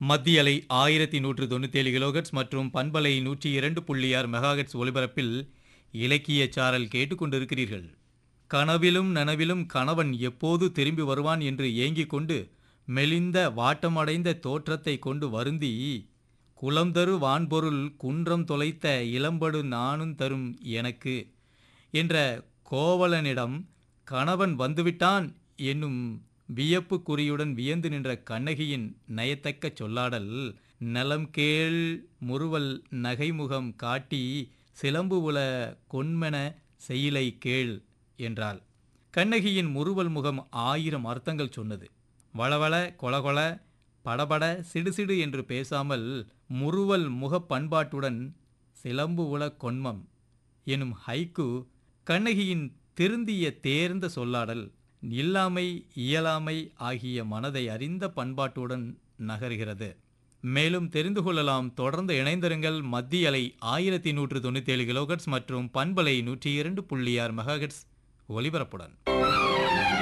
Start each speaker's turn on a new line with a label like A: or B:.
A: மத்திய அலை ஆயிரத்தி நூற்று தொண்ணூத்தேழு கிலோகட்ஸ் மற்றும் பண்பலை நூற்றி இரண்டு புள்ளி ஆறு மெகாஹெட்ஸ் ஒலிபரப்பில் இலக்கிய சாரல் கேட்டுக்கொண்டிருக்கிறீர்கள் கனவிலும் நனவிலும் கணவன் எப்போது திரும்பி வருவான் என்று ஏங்கிக் கொண்டு மெலிந்த வாட்டமடைந்த தோற்றத்தை கொண்டு வருந்தி குளம்தரு வான்பொருள் குன்றம் தொலைத்த இளம்படு நானும் தரும் எனக்கு என்ற கோவலனிடம் கணவன் வந்துவிட்டான் என்னும் வியப்பு குறியுடன் வியந்து நின்ற கண்ணகியின் நயத்தக்க சொல்லாடல் நலம் கேள் முறுவல் நகைமுகம் காட்டி சிலம்பு உல கொன்மென செயலை கேள் என்றாள் கண்ணகியின் முறுவல் முகம் ஆயிரம் அர்த்தங்கள் சொன்னது வளவள கொலகொல படபட சிடுசிடு என்று பேசாமல் முறுவல் முகப் பண்பாட்டுடன் சிலம்பு உல கொன்மம் எனும் ஹைக்கு கண்ணகியின் திருந்திய தேர்ந்த சொல்லாடல் இல்லாமை இயலாமை ஆகிய மனதை அறிந்த பண்பாட்டுடன் நகர்கிறது மேலும் தெரிந்து கொள்ளலாம் தொடர்ந்து இணைந்திருங்கள் மத்திய அலை ஆயிரத்தி நூற்று தொண்ணூத்தேழு கிலோகட்ஸ் மற்றும் பண்பலை நூற்றி இரண்டு புள்ளி ஆறு மெகாஹெட்ஸ் ஒலிபரப்புடன்